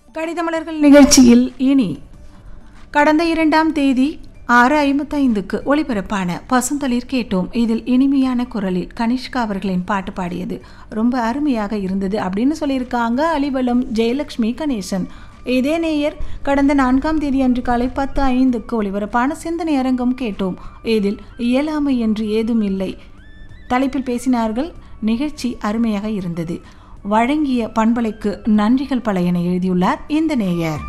கடிதமலர்கள் நிகழ்ச்சியில் இனி கடந்த இரண்டாம் தேதி ஆறு ஐம்பத்தைந்துக்கு ஒளிபரப்பான பசுந்தளிர் கேட்டோம் இதில் இனிமையான குரலில் கனிஷ்கா அவர்களின் பாட்டு பாடியது ரொம்ப அருமையாக இருந்தது அப்படின்னு சொல்லியிருக்காங்க அலிவலம் ஜெயலக்ஷ்மி கணேசன் இதே நேயர் கடந்த நான்காம் தேதி அன்று காலை பத்து ஐந்துக்கு ஒளிபரப்பான சிந்தனை அரங்கம் கேட்டோம் இதில் இயலாமை என்று ஏதும் இல்லை தலைப்பில் பேசினார்கள் நிகழ்ச்சி அருமையாக இருந்தது வழங்கிய பண்பலைக்கு நன்றிகள் பல என எழுதியுள்ளார் இந்த நேயர்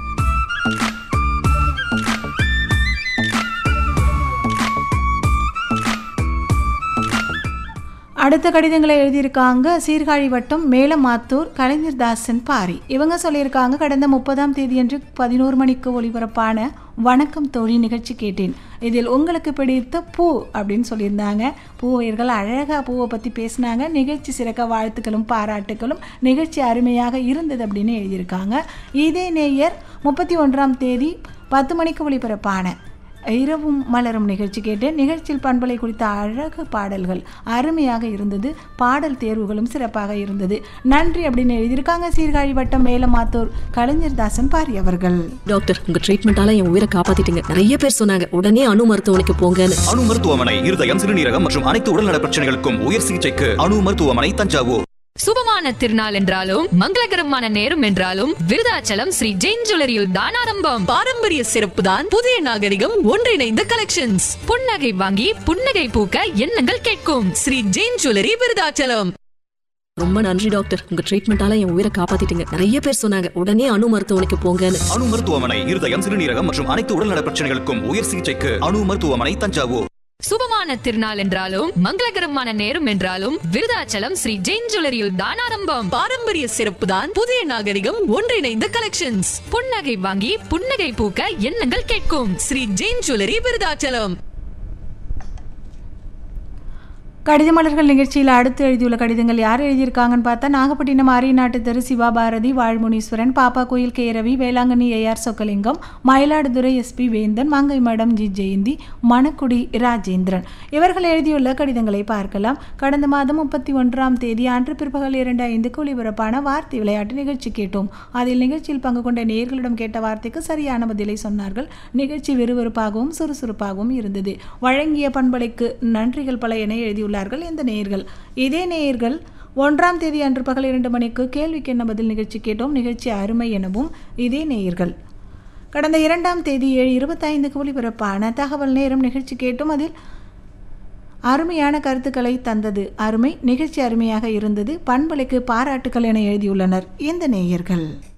அடுத்த கடிதங்களை எழுதியிருக்காங்க சீர்காழி வட்டம் மேலமாத்தூர் கலைஞர் தாசன் பாரி இவங்க சொல்லியிருக்காங்க கடந்த முப்பதாம் தேதியன்று பதினோரு மணிக்கு ஒளிபரப்பான வணக்கம் தோழி நிகழ்ச்சி கேட்டேன் இதில் உங்களுக்கு பிடித்த பூ அப்படின்னு சொல்லியிருந்தாங்க பூவையர்கள் அழகாக பூவை பற்றி பேசினாங்க நிகழ்ச்சி சிறக்க வாழ்த்துக்களும் பாராட்டுக்களும் நிகழ்ச்சி அருமையாக இருந்தது அப்படின்னு எழுதியிருக்காங்க இதே நேயர் முப்பத்தி ஒன்றாம் தேதி பத்து மணிக்கு ஒளிபரப்பான இரவும் மலரும் நிகழ்ச்சி கேட்டேன் நிகழ்ச்சியில் பண்பலை குறித்த அழகு பாடல்கள் அருமையாக இருந்தது பாடல் தேர்வுகளும் சிறப்பாக இருந்தது நன்றி அப்படின்னு எழுதியிருக்காங்க சீர்காழி வட்டம் மேலமாத்தூர் கலைஞர் தாசன் பாரி அவர்கள் டாக்டர் உங்க ட்ரீட்மெண்டால என் உயிரை காப்பாத்திட்டீங்க நிறைய பேர் சொன்னாங்க உடனே அணு மருத்துவமனைக்கு போங்கன்னு அணு மருத்துவமனை இருதயம் சிறுநீரகம் மற்றும் அனைத்து உடல்நல பிரச்சனைகளுக்கும் உயர் சிகிச்சைக்கு அணு மருத்துவமனை தஞ்சாவூர் சுபமான திருநாள் என்றாலும் மங்களகரமான நேரம் என்றாலும் விருதாச்சலம் ஸ்ரீ ஜெயின் ஜுவல்லரியில் தான் ஆரம்பம் பாரம்பரிய சிறப்பு தான் புதிய நாகரிகம் ஒன்றிணைந்த கலெக்ஷன்ஸ் புன்னகை வாங்கி புன்னகை பூக்க எண்ணங்கள் கேட்கும் ஸ்ரீ ஜெயின் ஜுவல்லரி விருதாச்சலம் ரொம்ப நன்றி டாக்டர் உங்க ட்ரீட்மெண்டால என் உயிரை காப்பாத்திட்டீங்க நிறைய பேர் சொன்னாங்க உடனே அணு மருத்துவமனைக்கு போங்கன்னு அணு மருத்துவமனை இருதயம் சிறுநீரகம் மற்றும் அனைத்து உடல்நல பிரச்சனைகளுக்கும் உயர் சிகிச்சைக்கு அணு மருத்துவமனை தஞ்சாவூர் சுபமான திருநாள் என்றாலும் மங்களகரமான நேரம் என்றாலும் விருதாச்சலம் ஸ்ரீ ஜெயின் ஜுவல்லரியில் தான் ஆரம்பம் பாரம்பரிய சிறப்பு தான் புதிய நாகரிகம் ஒன்றிணைந்த கலெக்ஷன்ஸ் புன்னகை வாங்கி புன்னகை பூக்க எண்ணங்கள் கேட்கும் ஸ்ரீ ஜெயின் ஜுவல்லரி விருதாச்சலம் கடிதமலர்கள் நிகழ்ச்சியில் அடுத்து எழுதியுள்ள கடிதங்கள் யார் எழுதியிருக்காங்கன்னு பார்த்தா நாகப்பட்டினம் ஆரியநாட்டு தெரு Siva Bharathi Vazhmuneeswaran Pappa Koil K Ravi Velankanni AR Chokkalingam Mayiladuthurai SP Vendhan Mangai மடம் ஜி ஜெயந்தி மணக்குடி ராஜேந்திரன் இவர்கள் எழுதியுள்ள கடிதங்களை பார்க்கலாம் கடந்த மாதம் முப்பத்தி ஒன்றாம் தேதி அன்று பிற்பகல் இரண்டு ஐந்துக்கு ஒளிபரப்பான வார்த்தை விளையாட்டு நிகழ்ச்சி கேட்டோம் அதில் நிகழ்ச்சியில் பங்கு கொண்ட நேயர்களிடம் கேட்ட வார்த்தைக்கு சரியான பதிலை சொன்னார்கள் நிகழ்ச்சி விறுவிறுப்பாகவும் சுறுசுறுப்பாகவும் இருந்தது வழங்கிய பண்பலைக்கு நன்றிகள் பல என எழுதியுள்ளார்கள் இந்த நேயர்கள் இதே நேயர்கள் ஒன்றாம் தேதி அன்று பகல் இரண்டு மணிக்கு கேள்விக்கு என்ன பதில் நிகழ்ச்சி கேட்டோம் நிகழ்ச்சி அருமை எனவும் இதே நேயர்கள் கடந்த இரண்டாம் தேதி ஏழு இருபத்தைந்துக்கு ஒளிபரப்பான தகவல் நேரம் நிகழ்ச்சி கேட்டோம் அதில் அருமையான கருத்துக்களை தந்தது அருமை நிகழ்ச்சி அருமையாக இருந்தது பண்பலைக்கு பாராட்டுக்கள் என எழுதியுள்ளனர் இந்த நேயர்கள்